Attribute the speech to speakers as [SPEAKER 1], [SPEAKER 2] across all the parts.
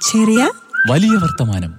[SPEAKER 1] ചെറിയ
[SPEAKER 2] വലിയ വർത്തമാനം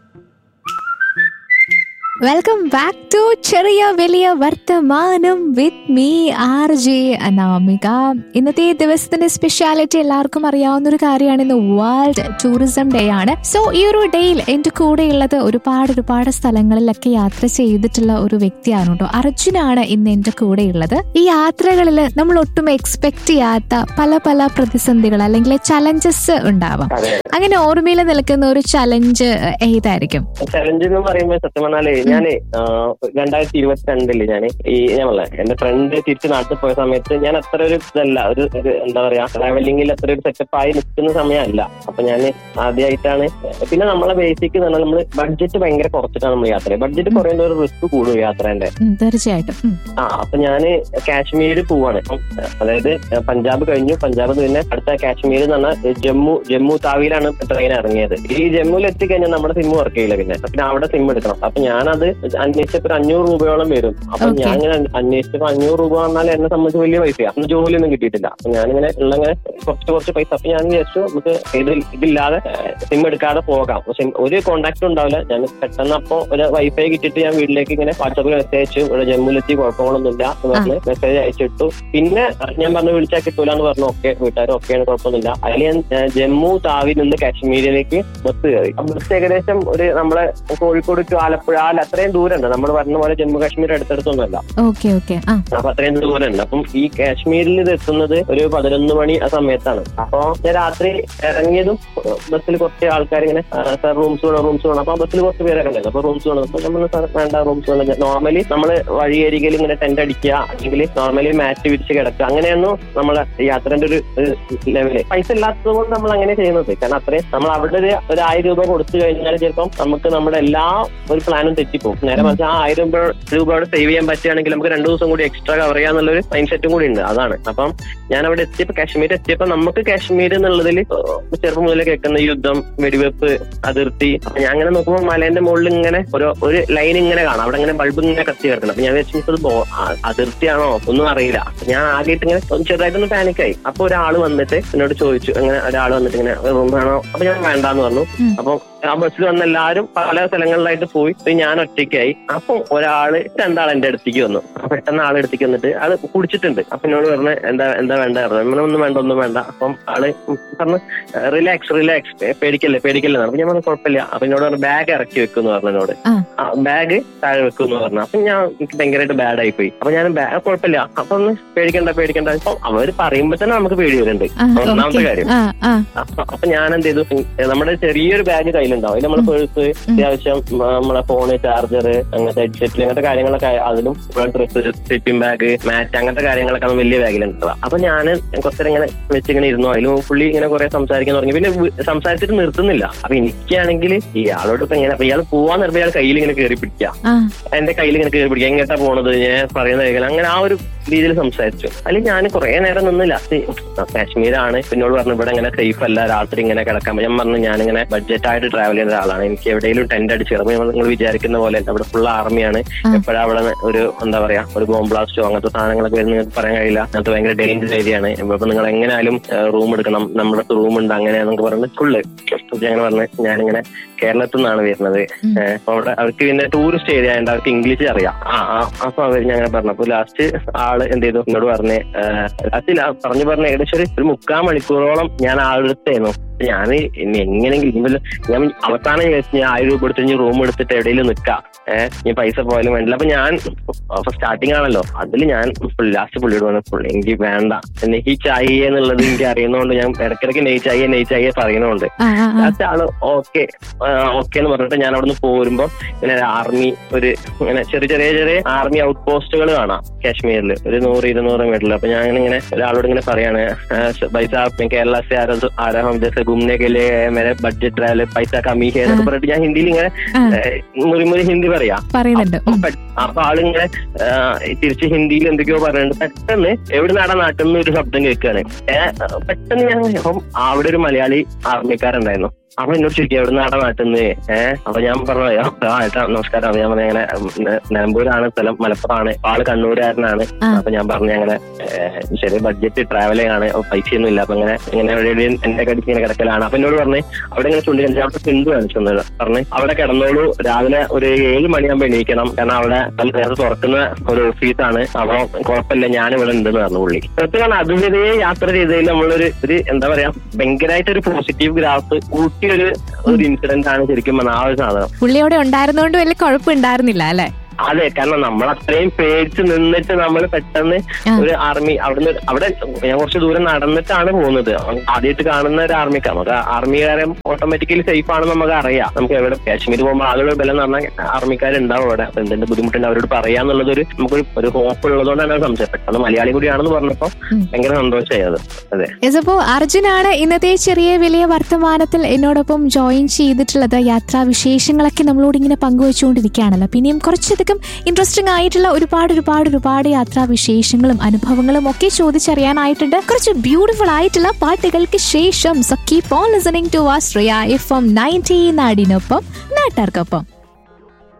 [SPEAKER 3] വെൽക്കം ബാക്ക് ടു ചെറിയ വലിയ വർത്തമാനം with me R J Anamika ഇന്നത്തെ ദിവസത്തിന്റെ സ്പെഷ്യാലിറ്റി എല്ലാവർക്കും അറിയാവുന്ന ഒരു കാര്യമാണ് ഇന്ന് വേൾഡ് ടൂറിസം ഡേ ആണ് സോ ഈ ഒരു ഡേയിൽ എന്റെ കൂടെയുള്ളത് ഒരുപാട് ഒരുപാട് സ്ഥലങ്ങളിലൊക്കെ യാത്ര ചെയ്തിട്ടുള്ള ഒരു വ്യക്തിയാണ് കേട്ടോ അർജുനാണ് ഇന്ന് എന്റെ കൂടെയുള്ളത് ഈ യാത്രകളിൽ നമ്മൾ ഒട്ടും എക്സ്പെക്ട് ചെയ്യാത്ത പല പല പ്രതിസന്ധികൾ അല്ലെങ്കിൽ ചലഞ്ചസ് ഉണ്ടാവാം
[SPEAKER 4] അതെ
[SPEAKER 3] അങ്ങനെ ഓർമ്മയിൽ നിൽക്കുന്ന ഒരു ചലഞ്ച് ഏതായിരിക്കും
[SPEAKER 4] ചലഞ്ച് എന്ന് പറയുമ്പോൾ സത്യം പറഞ്ഞാല് ഞാന് രണ്ടായിരത്തി ഇരുപത്തിരണ്ടില് ഞാൻ ഈ ഞാൻ പറഞ്ഞ എന്റെ ഫ്രണ്ട് തിരിച്ച് നാട്ടിൽ പോയ സമയത്ത് ഞാൻ അത്ര ഒരു ഇതല്ല ഒരു ഒരു എന്താ പറയാ ട്രാവലിംഗിൽ അത്ര ഒരു സെറ്റപ്പ് ആയി നിൽക്കുന്ന സമയമല്ല അപ്പൊ ഞാൻ ആദ്യമായിട്ടാണ് പിന്നെ നമ്മളെ ബേസിക് എന്ന് പറഞ്ഞാൽ നമ്മള് ബഡ്ജറ്റ് ഭയങ്കര കുറച്ചിട്ടാണ് നമ്മൾ യാത്ര ബഡ്ജറ്റ് കുറയുന്ന ഒരു റിസ്ക് കൂടും യാത്രേന്റെ
[SPEAKER 3] ഉം, തീർച്ചയായിട്ടും ഉം.
[SPEAKER 4] ആ അപ്പൊ ഞാന് കാശ്മീർ പോവാണ് അപ്പം, അതായത് പഞ്ചാബ് കഴിഞ്ഞു പഞ്ചാബ് പിന്നെ അടുത്ത കാശ്മീർ എന്ന് പറഞ്ഞാൽ ജമ്മു ജമ്മു താവിയിലാണ് ട്രെയിൻ ഇറങ്ങിയത് ഈ ജമ്മുവിൽ എത്തിക്കഴിഞ്ഞാൽ നമ്മുടെ സിം വർക്ക് ചെയ്യില്ല പിന്നെ പിന്നെ അവിടെ സിം എടുക്കണം അപ്പൊ ഞാനത് അന്വേഷിച്ചപ്പോ ഒരു അഞ്ഞൂറ് രൂപയോളം വരും അപ്പൊ
[SPEAKER 3] Okay.
[SPEAKER 4] ഞാൻ ഇങ്ങനെ അന്വേഷിച്ചപ്പോ അഞ്ഞൂറ് രൂപ പറഞ്ഞാൽ എന്നെ സംബന്ധിച്ച് വലിയ പൈസയാണ് അന്ന് ജോലിയൊന്നും കിട്ടിയിട്ടില്ല അപ്പൊ ഞാനിങ്ങനെ ഉള്ളങ്ങനെ കുറച്ച് കുറച്ച് പൈസ അപ്പൊ ഞാൻ വിചാരിച്ചു നമുക്ക് ഇത് ഇതില്ലാതെ സിം എടുക്കാതെ പോകാം പക്ഷെ ഒരു കോണ്ടാക്ട് ഉണ്ടാവില്ല ഞാൻ പെട്ടെന്ന് അപ്പൊ ഒരു വൈഫൈ കിട്ടിയിട്ട് ഞാൻ വീട്ടിലേക്ക് ഇങ്ങനെ വാട്സാപ്പിൽ മെസ്സേജ് അയച്ചു ഇവിടെ ജമ്മുവിലെത്തി കുഴപ്പങ്ങളൊന്നുമില്ല എന്ന് പറഞ്ഞ് മെസ്സേജ് അയച്ചിട്ടു പിന്നെ ഞാൻ പറഞ്ഞു വിളിച്ചാൽ കിട്ടൂല എന്ന് പറഞ്ഞു ഓക്കെ വീട്ടുകാർ ഓക്കെയാണ് കുഴപ്പമൊന്നുമില്ല അതിൽ ഞാൻ ഏഹ്, ജമ്മു താവിൽ നിന്ന് കാശ്മീരിലേക്ക് ബസ് കയറി ആ ബസ് ഏകദേശം ഒരു നമ്മളെ കോഴിക്കോട് ടു ആലപ്പുഴ ആല അത്രയും ദൂരമുണ്ട് നമ്മൾ പറഞ്ഞ പോലെ ജമ്മു കാശ്മീർ അടുത്തടുത്തൊന്നുമല്ല
[SPEAKER 3] ഓക്കെ ഓക്കെ ആ
[SPEAKER 4] അപ്പൊ അത്രയും ദൂരമുണ്ട് അപ്പം ഈ കാശ്മീരിൽ ഇത് എത്തുന്നത് ഒരു പതിനൊന്ന് മണി ആ സമയത്താണ് അപ്പൊ ഞാൻ രാത്രി ഇറങ്ങിയതും ബസ്സിൽ കുറച്ച് ആൾക്കാർ ഇങ്ങനെ സാർ റൂംസ് വേണം റൂംസ് വേണം അപ്പൊ ആ ബസ്സിൽ കുറച്ച് പേരൊക്കെ ഉണ്ടായിരുന്നു അപ്പൊ റൂംസ് വേണം അപ്പൊ നമ്മൾ സാർ വേണ്ട റൂംസ് വേണം നോർമലി നമ്മൾ വഴിയരികിൽ ഇങ്ങനെ ടെന്റ് അടിക്കുക അല്ലെങ്കിൽ നോർമലി മാറ്റ് വിരിച്ച് കിടക്കുക അങ്ങനെയായിരുന്നു നമ്മളെ യാത്രന്റെ ഒരു ലെവല് പൈസ ഇല്ലാത്തത് കൊണ്ട് നമ്മൾ അങ്ങനെ ചെയ്യുന്നത് കാരണം അത്രയും നമ്മൾ അവിടെ ഒരു ഒരു ആയിരം രൂപ കൊടുത്തു കഴിഞ്ഞാൽ ചിലപ്പം നമുക്ക് നമ്മുടെ എല്ലാ ഒരു പ്ലാനും തെറ്റിപ്പോകും നേരെ മറിച്ച് ആ ആയിരം രൂപ രൂപയോടെ സേവ് ചെയ്യാൻ പറ്റുകയാണെങ്കിൽ നമുക്ക് രണ്ടു ദിവസം കൂടി എക്സ്ട്രാ കവർ ചെയ്യാന്നുള്ളൊരു മൈൻഡ് സെറ്റും കൂടി ഉണ്ട് അതാണ് അപ്പം ഞാൻ അവിടെ എത്തിയപ്പോ കാശ്മീർ എത്തിയപ്പോ നമുക്ക് കാശ്മീർ എന്നുള്ളതിൽ ചെറുപ്പം മുതലേ കേൾക്കുന്ന യുദ്ധം വെടിവെപ്പ് അതിർത്തി അപ്പൊ ഞാൻ അങ്ങനെ നോക്കുമ്പോൾ മലേന്റെ മുകളിൽ ഇങ്ങനെ ഒരു ഒരു ലൈൻ ഇങ്ങനെ കാണാം അവിടെ ഇങ്ങനെ ബൾബ് ഇങ്ങനെ കത്തി കിടക്കണം അപ്പൊ ഞാൻ വെച്ചിട്ട് ബോ- ആ- അതിർത്തിയാണോ ഒന്നും അറിയില്ല അപ്പൊ ഞാൻ ആദ്യമായിട്ട് ഇങ്ങനെ ഒന്ന് ചെറുതായിട്ടൊന്ന് പാനിക്കായി അപ്പൊ ഒരാൾ വന്നിട്ട് എന്നോട് ചോദിച്ചു അങ്ങനെ ഒരാൾ വന്നിട്ട് ഇങ്ങനെ റൂം വേണോ അപ്പൊ ഞാൻ വേണ്ടാന്ന് പറഞ്ഞു
[SPEAKER 3] ഉം.
[SPEAKER 4] അപ്പൊ ആ ബസ്സിൽ വന്ന എല്ലാവരും പല സ്ഥലങ്ങളിലായിട്ട് പോയി ഇപ്പൊ ഞാൻ ഒറ്റയ്ക്കായി അപ്പൊ ഒരാള് രണ്ടാൾ എന്റെ അടുത്തേക്ക് വന്നു അപ്പൊ പെട്ടെന്ന് ആളെ അടുത്തേക്ക് വന്നിട്ട് ആള് കുടിച്ചിട്ടുണ്ട് അപ്പൊ എന്നോട് പറഞ്ഞു എന്താ എന്താ വേണ്ട പറഞ്ഞു "ഇങ്ങനെ ഒന്നും വേണ്ട ഒന്നും വേണ്ട അപ്പം ആള് പറഞ്ഞു റിലാക്സ് റിലാക്സ് പേടിക്കല്ലേ പേടിക്കല്ലേ എന്ന് പറഞ്ഞു. അപ്പൊ ഞാൻ പറഞ്ഞു കുഴപ്പമില്ല അപ്പൊ എന്നോട് പറഞ്ഞു ബാഗ് ഇറക്കി വെക്കുമെന്ന് പറഞ്ഞു എന്നോട്
[SPEAKER 3] ആ.
[SPEAKER 4] ബാഗ് താഴെ വെക്കുമെന്ന് പറഞ്ഞു അപ്പൊ ഞാൻ എനിക്ക് ഭയങ്കരമായിട്ട് ബാഡ് ആയി പോയി അപ്പൊ ഞാൻ ബാഗ് കുഴപ്പമില്ല അപ്പൊ ഒന്ന് പേടിക്കണ്ട പേടിക്കണ്ട അപ്പൊ അവര് പറയുമ്പോ തന്നെ നമുക്ക് പേടി വരുന്നുണ്ട്
[SPEAKER 3] ആ,
[SPEAKER 4] ഒന്നാമത്തെ
[SPEAKER 3] okay.
[SPEAKER 4] കാര്യം
[SPEAKER 3] ആ ആ
[SPEAKER 4] അപ്പൊ അപ്പൊ ഞാൻ എന്ത് ചെയ്തു ഉം, നമ്മുടെ ചെറിയൊരു ബാഗ് കയ്യിലുണ്ടാവും അതിൽ നമ്മുടെ പേഴ്സ് അത്യാവശ്യം ഉം, നമ്മളെ ഫോണ് ചാർജർ അങ്ങനത്തെ ഹെഡ്സെറ്റ് അങ്ങനത്തെ കാര്യങ്ങളൊക്കെ അതിലും ഡ്രസ് സ്ലിപ്പിംഗ് ബാഗ് മാറ്റ് അങ്ങനത്തെ കാര്യങ്ങളൊക്കെ അത് വലിയ ബാഗിലുണ്ടാവുക അപ്പൊ ഞാൻ കുറച്ചേരം ഇങ്ങനെ വെച്ചിങ്ങനെ ഇരുന്നു അതിലും പുള്ളി ഇങ്ങനെ കുറെ സംസാരിക്കാൻ തുടങ്ങി പിന്നെ വി- സംസാരിച്ചിട്ട് നിർത്തുന്നില്ല അപ്പൊ എനിക്കാണെങ്കിൽ ഇയാളോട് ഇപ്പൊ ഇങ്ങനെ അപ്പൊ ഇയാൾ പോവാൻ നിർത്തി ഇയാൾ കയ്യിൽ ഇങ്ങനെ കയറി പിടിക്കുക
[SPEAKER 3] ആ
[SPEAKER 4] എന്റെ കയ്യിൽ ഇങ്ങനെ കയറി പിടിക്കുക എങ്ങോട്ടാ പോണത് ഞാൻ പറയുന്ന കേൾക്കണം അങ്ങനെ ആ ഒരു രീതിയിൽ സംസാരിച്ചു അല്ലെങ്കിൽ ഞാൻ കുറെ നേരം നിന്നില്ല കാശ്മീരാണ് പിന്നോട് പറഞ്ഞു ഇവിടെ ഇങ്ങനെ സേഫ് അല്ല രാത്രി ഇങ്ങനെ കിടക്കാൻ ഞാൻ പറഞ്ഞു ഞാനിങ്ങനെ ബഡ്ജറ്റ് ആയിട്ട് ട്രാവൽ ചെയ്യുന്ന ഒരാളാണ് എനിക്ക് എവിടെയെങ്കിലും ടെന്റ് അടിച്ച് കിടക്കും നിങ്ങൾ വിചാരിക്കുന്ന പോലെ അല്ല. അവിടെ ഫുൾ ആർമിയാണ്
[SPEAKER 3] ആ.
[SPEAKER 4] എപ്പോഴാ അവിടെ ഒരു എന്താ പറയാ ഒരു ബോംബ് ബ്ലാസ്റ്റോ അങ്ങനത്തെ സാധനങ്ങളൊക്കെ വരുന്ന നിങ്ങൾക്ക് പറയാൻ കഴിയില്ല അങ്ങനത്തെ ഭയങ്കര ഡേഞ്ചർ ഏരിയ ആണ് ഇപ്പൊ നിങ്ങൾ എങ്ങനെയാലും റൂം എടുക്കണം നമ്മുടെ അടുത്ത് റൂം ഉണ്ട് അങ്ങനെ എന്നൊക്കെ പറഞ്ഞ് ഫുള്ള് ഞാൻ പറഞ്ഞ് ഞാനിങ്ങനെ കേരളത്തിൽ നിന്നാണ് വരുന്നത്
[SPEAKER 3] ഉം.
[SPEAKER 4] ഏഹ് അപ്പൊ അവിടെ അവർക്ക് പിന്നെ ടൂറിസ്റ്റ് ഏരിയ ആയതുകൊണ്ട് അവർക്ക് ഇംഗ്ലീഷ് അറിയാം ആ ആ, അപ്പൊ അവർ ഞാൻ അങ്ങനെ പറഞ്ഞു അപ്പൊ ലാസ്റ്റ് ആള് എന്ത് ചെയ്തു എന്നോട് പറഞ്ഞ് ലാസ്റ്റ് പറഞ്ഞു പറഞ്ഞ ഏകദേശം ഒരു- ഒരു മുക്കാൽ മണിക്കൂറോളം ഞാൻ ആളെടുത്തായിരുന്നു ഞാൻ ഇനി എങ്ങനെയെങ്കിലും ഇനി വല്ല- ഞാൻ അവസാനം വിചാരിച്ചു ഞാൻ ആയിരം രൂപ എടുത്ത് റൂം എടുത്തിട്ട് എവിടെയെങ്കിലും നിൽക്കാം ഏഹ് ഇനി പൈസ പോയാലും വേണ്ടില്ല അപ്പൊ ഞാൻ സ്റ്റാർട്ടിങ് ആണല്ലോ അതിൽ ഞാൻ ലാസ്റ്റ് പുള്ളിയോട് പറഞ്ഞു പുള്ളി എനിക്ക് വേണ്ട എനിക്ക് ചായ എന്നുള്ളത് എനിക്ക് അറിയുന്നതുകൊണ്ട് ഞാൻ ഇടയ്ക്കിടയ്ക്ക് നെയ് ചായ നെയ് ചായ പറയുന്നതുകൊണ്ട്
[SPEAKER 3] ആ ആ ആ
[SPEAKER 4] ലാസ്റ്റ് ആള് ഓക്കെ ഓക്കെ എന്ന് പറഞ്ഞിട്ട് ഞാൻ അവിടുന്ന് പോരുമ്പോ ഇങ്ങനെ ആർമി ഒരു ഇങ്ങനെ ചെറിയ ചെറിയ ചെറിയ ആർമി ഔട്ട് പോസ്റ്റുകൾ കാണാം കാശ്മീരിൽ ഒരു നൂറ് ഇരുന്നൂറ് മീറ്ററിൽ അപ്പൊ ഞാൻ ഇങ്ങനെ ഒരാളോട് ഇങ്ങനെ പറയാണ് പൈസ കേരള से आ रहा आ रहा हूँ जैसे घूमने के लिए मेरे बजट ट्रैवल पैसा कमी है എന്നൊക്കെ പറഞ്ഞിട്ട് ഞാൻ ഹിന്ദിയിൽ ഇങ്ങനെ
[SPEAKER 3] ആ.
[SPEAKER 4] ഏഹ്, മുറി മുറി ഹിന്ദി പറയാ
[SPEAKER 3] പറയുന്നുണ്ട്
[SPEAKER 4] അപ്പൊ
[SPEAKER 3] ഉം.
[SPEAKER 4] പെ- അപ്പൊ ആളിങ്ങനെ ആ, തിരിച്ച് ഹിന്ദിയിൽ എന്തൊക്കെയോ പറയുന്നുണ്ട് പെട്ടെന്ന് എവിടെ നാടാ നാട്ടിൽ നിന്ന് ഒരു ശബ്ദം കേൾക്കുകയാണ് ഏഹ് പെട്ടെന്ന് ഞാൻ അപ്പം അവിടെ ഒരു മലയാളി ആർമിക്കാരുണ്ടായിരുന്നു അപ്പൊ എന്നോട് ചോദിക്കും എവിടെ നാടാ നാട്ടിന്ന് ഏഹ് അപ്പൊ ഞാൻ പറഞ്ഞു "അയ്യോ, ആ ഏട്ടാ നമസ്കാരം അപ്പൊ ഞാൻ പറഞ്ഞു അങ്ങനെ ഉം, ന- നിലമ്പൂരാണ് സ്ഥലം മലപ്പുറമാണ് ആള് കണ്ണൂരുകാരനാണ്
[SPEAKER 3] ആ.
[SPEAKER 4] അപ്പൊ ഞാൻ പറഞ്ഞു അങ്ങനെ ഏഹ്, ചെറിയ ബഡ്ജറ്റ് ട്രാവലിംഗ് ആണ് അപ്പൊ പൈസ ഒന്നും ഇല്ല അപ്പൊ ഇങ്ങനെ ഇങ്ങനെ എവിടെയും എന്റെ കടിച്ച് ഇങ്ങനെ കിടക്കലാണ് അപ്പൊ എന്നോട് പറഞ്ഞു അവിടെ ഇങ്ങനെ ചുണ്ടി കാണിച്ചു അവിടെ സിന്ധു കാണിച്ചു തന്നത് പറഞ്ഞു അവിടെ കിടന്നോളൂ രാവിലെ ഒരു ഏഴ് മണിയാകുമ്പോ എണീക്കണം കാരണം അവിടെ നല്ല നേരത്തെ തുറക്കുന്ന ഒരു ഓഫീസാണ് അപ്പൊ കുഴപ്പമില്ല ഞാൻ ഇവിടെ ഉണ്ടെന്ന് പറഞ്ഞു പുള്ളി സത്യമാണ് അതുവരെ യാത്ര ചെയ്തതിൽ നമ്മളൊരു ഒരു എന്താ പറയാ ഭയങ്കരമായിട്ട് ഒരു പോസിറ്റീവ് ഗ്രാഫ് കൂട്ടിയ ഒരു ഒരു ഇൻസിഡന്റ് ആണ് ശരിക്കും പറഞ്ഞാൽ ആ ഒരു സാധനം
[SPEAKER 3] പുള്ളി അവിടെ ഉണ്ടായിരുന്നോണ്ട് വലിയ കുഴപ്പമുണ്ടായിരുന്നില്ല അല്ലെ
[SPEAKER 4] അതെ കാരണം നമ്മൾ അത്രയും പേടിച്ച് നിന്നിട്ട് നമ്മൾ പെട്ടെന്ന്
[SPEAKER 3] ആ.
[SPEAKER 4] ഒരു ആർമി അവിടുന്ന് അവിടെ ഞാൻ കുറച്ച് ദൂരം നടന്നിട്ടാണ് പോകുന്നത് ആദ്യമായിട്ട് കാണുന്ന ഒരു ആർമിക്ക് നമുക്ക് ആർമിക്കാരെ ഓട്ടോമാറ്റിക്കലി സേഫ് ആണെന്ന് നമുക്ക് അറിയാം നമുക്ക് എവിടെ കാശ്മീർ പോകുമ്പോൾ ആളുകൾ ബലം എന്ന് പറഞ്ഞാൽ ആർമിക്കാരുണ്ടാവും അവിടെ അപ്പൊ എന്തെങ്കിലും ബുദ്ധിമുട്ടുണ്ട് അവരോട് പറയാന്നുള്ളത് ഒരു നമുക്കൊരു ഒരു ഹോപ്പ് ഉള്ളതുകൊണ്ടാണ് അത് സംശയം പെട്ടെന്ന് മലയാളി കൂടിയാണെന്ന് പറഞ്ഞപ്പോ
[SPEAKER 3] ഉം.
[SPEAKER 4] ഭയങ്കര സന്തോഷമായി അത് അതെ
[SPEAKER 3] യെസ് അപ്പോ അർജുനാണ് ഇന്നത്തെ ചെറിയ വലിയ വർത്തമാനത്തിൽ എന്നോടൊപ്പം ജോയിൻ ചെയ്തിട്ടുള്ളത് യാത്രാ വിശേഷങ്ങളൊക്കെ നമ്മളോട് ഇങ്ങനെ പങ്കുവെച്ചുകൊണ്ടിരിക്കുകയാണല്ലോ പിന്നെയും കുറച്ചധികം ഇൻട്രസ്റ്റിംഗ് ആയിട്ടുള്ള ഒരുപാട് ഒരുപാട് ഒരുപാട് യാത്രാ വിശേഷങ്ങളും അനുഭവങ്ങളും ഒക്കെ ചോദിച്ചറിയാനായിട്ടുണ്ട് കുറച്ച് ബ്യൂട്ടിഫുൾ ആയിട്ടുള്ള പാട്ടുകൾക്ക് ശേഷം so keep on listening to വാസ് റിയ എഫ് എം നയൻറ്റി നാടിനൊപ്പം നാട്ടാർക്കൊപ്പം